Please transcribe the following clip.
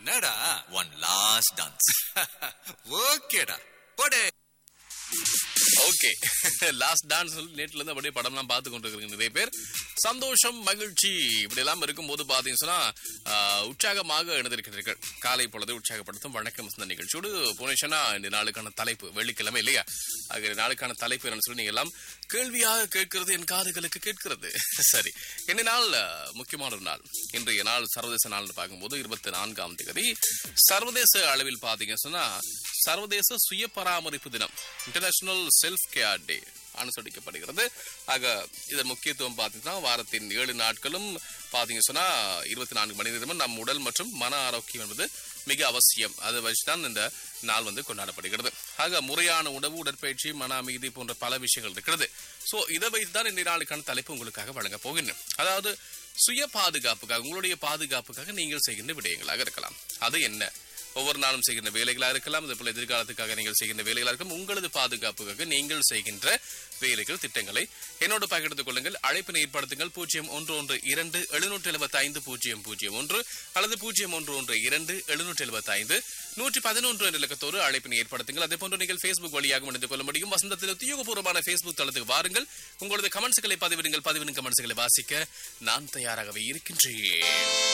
என்னடா one last dance ஓகேடா போடே ஓகே லாஸ்ட் டான்ஸ் நேட்ல இருந்து அப்படியே படம்லாம் பார்த்து கொண்டு இருக்கிறீங்க நிறைய பேர் சந்தோஷம் மகிழ்ச்சி இப்படி எல்லாம் இருக்கும்போது பாத்தீங்கன்னா சொன்னா ஆஹ், உற்சாகமாக எழுந்திருக்கிறீர்கள் காலை பொழுது உற்சாகப்படுத்தும் வணக்கம் இந்த நிகழ்ச்சியோடு போனேஷனா இந்த நாளுக்கான தலைப்பு வெள்ளிக்கிழமை இல்லையா ஆக இந்த நாளுக்கான தலைப்பு என்னன்னு சொல்லி நீங்க எல்லாம் கேள்வியாக கேட்கிறது என் காதுகளுக்கு கேட்கிறது சரி இந்த நாள் ஆஹ், முக்கியமான ஒரு நாள் இன்றைய நாள் சர்வதேச நாள்னு பார்க்கும்போது இருபத்தி நான்காம் தேதி சர்வதேச அளவில் பாத்தீங்க சொன்னா சர்வதேச சுய பராமரிப்பு தினம் இன்டர்நேஷனல் செல்ஃப் கேர் டே அனுசரிக்கப்படுகிறது ஆக இதன் முக்கியத்துவம் பார்த்தீங்கன்னா வாரத்தின் ஏழு நாட்களும் பார்த்தீங்க சொன்னா இருபத்தி நான்கு மணி நேரமும் நம் உடல் மற்றும் மன ஆரோக்கியம் என்பது மிக அவசியம் அதை வச்சுதான் இந்த நாள் வந்து கொண்டாடப்படுகிறது ஆக முறையான உணவு உடற்பயிற்சி மன அமைதி போன்ற பல விஷயங்கள் இருக்கிறது சோ இதை வைத்து தான் இந்த நாளுக்கான தலைப்பு உங்களுக்காக வழங்க போகின்றேன் அதாவது சுய பாதுகாப்புக்காக உங்களுடைய பாதுகாப்புக்காக நீங்கள் செய்கின்ற விடயங்களாக இருக்கலாம் அது என்ன ஒவ்வொரு நாளும் செய்கின்ற வேலைகளா இருக்கலாம் அதே போல எதிர்காலத்துக்காக நீங்கள் செய்கின்ற வேலைகளா இருக்கும் உங்களது பாதுகாப்புக்காக நீங்கள் செய்கின்ற வேலைகள் திட்டங்களை என்னோடு பகிர்ந்து கொள்ளுங்கள் அழைப்பினை ஏற்படுத்துங்கள் பூஜ்ஜியம் ஒன்று ஒன்று இரண்டு எழுநூற்றி எழுபத்தி ஐந்து பூஜ்ஜியம் பூஜ்ஜியம் ஒன்று அல்லது பூஜ்ஜியம் ஒன்று ஒன்று இரண்டு எழுநூற்றி எழுபத்தி ஐந்து நூற்றி பதினொன்று என்ற இலக்கத்தோடு அழைப்பினை ஏற்படுத்துங்கள் அதே போன்று நீங்கள் ஃபேஸ்புக் வழியாக இணைந்து கொள்ள முடியும் வசந்தத்தில் உத்தியோகபூர்வமான ஃபேஸ்புக் தளத்துக்கு வாருங்கள் உங்களது கமெண்ட்ஸ்களை பதிவிடுங்கள் பதிவிடும் கமெண்ட்ஸ்களை வாசிக்க நான் தயாராகவே இருக்கின்றேன்